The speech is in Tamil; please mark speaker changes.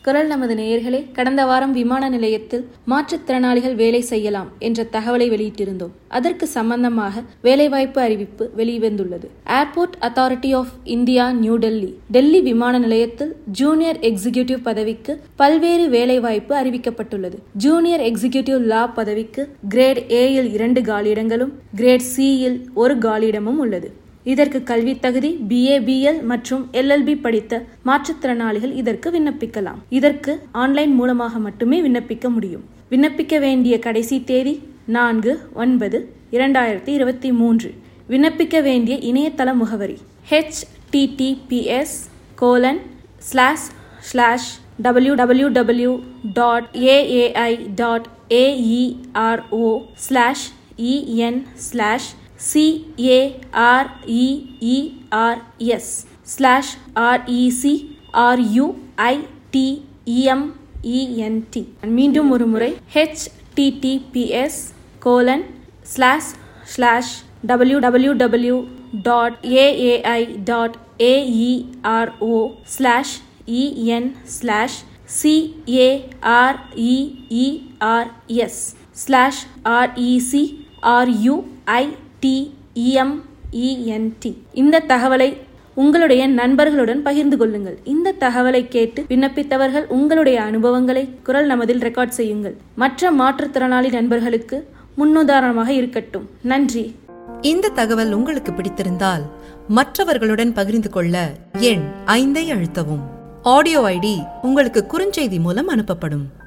Speaker 1: குரல் நமது நேயர்களே கடந்த வாரம் விமான நிலையத்தில் மாற்றுத்திறனாளிகள் வேலை செய்யலாம் என்ற தகவலை வெளியிட்டிருந்தோம் அதற்கு சம்பந்தமாக வேலைவாய்ப்பு அறிவிப்பு வெளிவந்துள்ளது airport authority of India new Delhi Delhi விமான நிலையத்தில் ஜூனியர் எக்ஸிகியூட்டிவ் பதவிக்கு பல்வேறு வேலைவாய்ப்பு அறிவிக்கப்பட்டுள்ளது ஜூனியர் எக்ஸிகியூட்டிவ் லா பதவிக்கு கிரேட் ஏயில் இரண்டு காலியிடங்களும் கிரேட் சியில் ஒரு காலியிடமும் உள்ளது இதற்கு கல்வி தகுதி பிஏ பிஎல் மற்றும் எல்எல்பி படித்த மாற்றுத்திறனாளிகள் இதற்கு விண்ணப்பிக்கலாம் இதற்கு ஆன்லைன் மூலமாக மட்டுமே விண்ணப்பிக்க முடியும் விண்ணப்பிக்க வேண்டிய கடைசி தேதி நான்கு ஒன்பது இரண்டாயிரத்தி இருபத்தி மூன்று விண்ணப்பிக்க வேண்டிய இணையதள முகவரி HTTPS colon slash slash W W W dot AAI dot AERO slash EN slash CAREERS slash REC RUITEMENT மீண்டும் ஒரு முறை HTTPS colon slash slash W W W dot AAI dot AERO slash EN slash CAREERS slash REC RUI TEMENT இந்த தகவலை உங்களுடைய நண்பர்களுடன் பகிர்ந்து கொள்ளுங்கள் இந்த தகவலை கேட்டு விண்ணப்பித்தவர்கள் உங்களுடைய அனுபவங்களை குரல் நமதில் ரெக்கார்ட் செய்யுங்கள் மற்ற மாற்றுத்திறனாளி நண்பர்களுக்கு முன்னுதாரணமாக இருக்கட்டும் நன்றி
Speaker 2: இந்த தகவல் உங்களுக்கு பிடித்திருந்தால் மற்றவர்களுடன் பகிர்ந்து கொள்ள எண் ஐந்தை அழுத்தவும் ஆடியோ ஐடி உங்களுக்கு குறுஞ்செய்தி மூலம் அனுப்பப்படும்